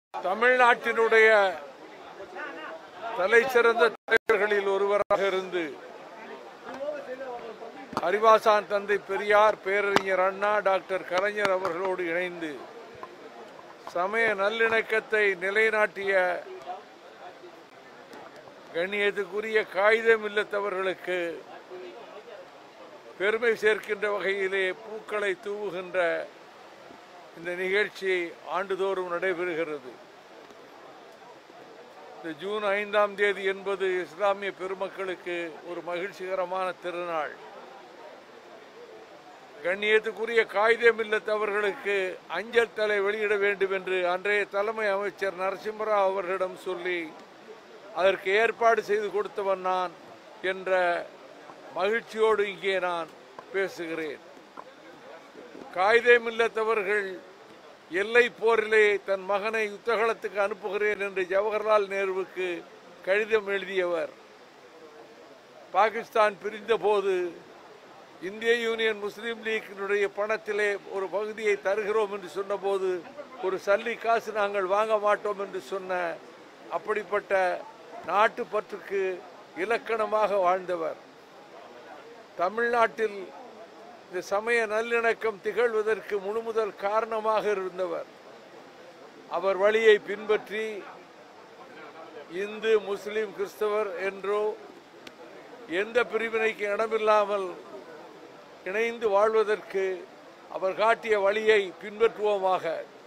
தமிழ்நாட்டினுடைய தலைசிறந்த தலைவர்களில் ஒருவராக இருந்து அறிவாசான் தந்தை பெரியார் பேரறிஞர் அண்ணா டாக்டர் கலைஞர் அவர்களோடு இணைந்து சமய நல்லிணக்கத்தை நிலைநாட்டிய கண்ணியத்துக்குரிய காகிதம் இல்லத்தவர்களுக்கு பெருமை சேர்க்கின்ற வகையிலே பூக்களை தூவுகின்ற இந்த நிகழ்ச்சி ஆண்டுதோறும் நடைபெறுகிறது இந்த ஜூன் ஐந்தாம் தேதி என்பது இஸ்லாமிய பெருமக்களுக்கு ஒரு மகிழ்ச்சிகரமான திருநாள் கண்ணியத்துக்குரிய காகிதம் இல்லத்தவர்களுக்கு அஞ்சல் தலை வெளியிட வேண்டும் என்று அன்றைய தலைமை அமைச்சர் நரசிம்மராவ் அவர்களிடம் சொல்லி அதற்கு ஏற்பாடு செய்து கொடுத்தவன் நான் என்ற மகிழ்ச்சியோடு இங்கே நான் பேசுகிறேன் காகிதம் இல்லத்தவர்கள் எல்லை போரிலே தன் மகனை யுத்தகலத்துக்கு அனுப்புகிறேன் என்று ஜவஹர்லால் நேருவுக்கு கடிதம் எழுதியவர் பாகிஸ்தான் பிரிந்த போது இந்திய யூனியன் முஸ்லீம் லீக்கினுடைய பணத்திலே ஒரு பகுதியை தருகிறோம் என்று சொன்னபோது ஒரு சல்லி காசு நாங்கள் வாங்க மாட்டோம் என்று சொன்ன அப்படிப்பட்ட நாட்டு பற்றுக்கு இலக்கணமாக வாழ்ந்தவர் தமிழ்நாட்டில் இந்த சமய நல்லிணக்கம் திகழ்வதற்கு முழுமுதல் காரணமாக இருந்தவர் அவர் வழியை பின்பற்றி இந்து முஸ்லிம் கிறிஸ்தவர் என்றோ எந்த பிரிவினைக்கு இடமில்லாமல் இணைந்து வாழ்வதற்கு அவர் காட்டிய வழியை பின்பற்றுவோமாக